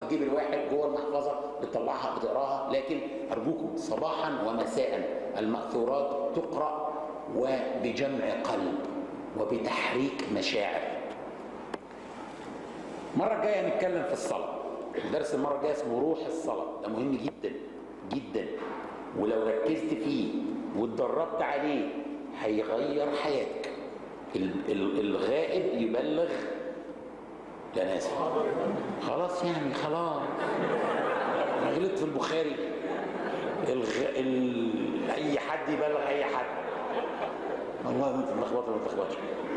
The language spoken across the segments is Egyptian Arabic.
تجيب الواحد جوه المحفظه بتطلعها بتقراها لكن ارجوكم صباحا ومساء الماثورات تقرا وبجمع قلب وبتحريك مشاعر المره الجايه هنتكلم في الصلاه درس المره الجايه اسمه روح الصلاه ده مهم جدا جدا ولو ركزت فيه واتدربت عليه هيغير حياتك ال- ال- الغائب يبلغ لا انا اسف خلاص يعني خلاص انا غلطت في البخاري الغ... ال... اي حد يبلغ اي حد والله انت ملخبطه ما تلخبطش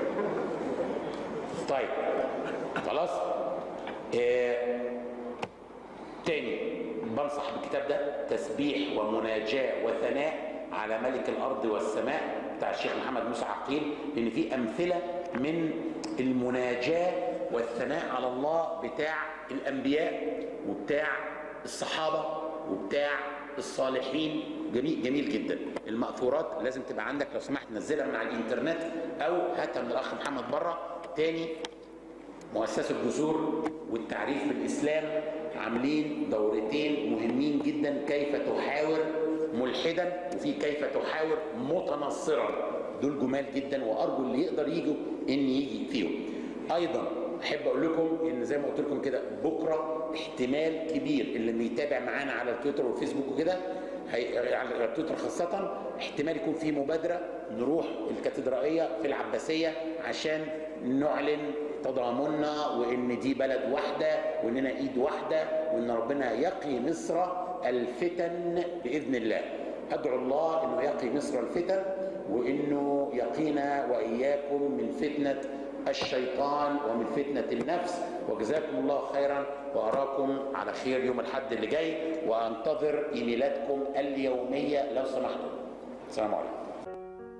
طيب خلاص آه... تاني بنصح بالكتاب ده تسبيح ومناجاة وثناء على ملك الأرض والسماء بتاع الشيخ محمد موسى عقيل لأن في أمثلة من المناجاة والثناء على الله بتاع الأنبياء وبتاع الصحابة وبتاع الصالحين جميل جميل جدا المأثورات لازم تبقى عندك لو سمحت نزلها من على الإنترنت أو هاتها من الأخ محمد بره تاني مؤسسة الجسور والتعريف بالإسلام عاملين دورتين مهمين جدا كيف تحاور ملحدا وفي كيف تحاور متنصرا دول جمال جدا وأرجو اللي يقدر يجوا إن يجي فيهم أيضا أحب أقول لكم إن زي ما قلت لكم كده بكرة احتمال كبير اللي بيتابع معانا على التويتر والفيسبوك وكده هي- على التويتر خاصة احتمال يكون في مبادرة نروح الكاتدرائية في العباسية عشان نعلن تضامننا وان دي بلد واحده واننا ايد واحده وان ربنا يقي مصر الفتن باذن الله ادعو الله انه يقي مصر الفتن وانه يقينا واياكم من فتنه الشيطان ومن فتنه النفس وجزاكم الله خيرا واراكم على خير يوم الاحد اللي جاي وانتظر ايميلاتكم اليوميه لو سمحتم السلام عليكم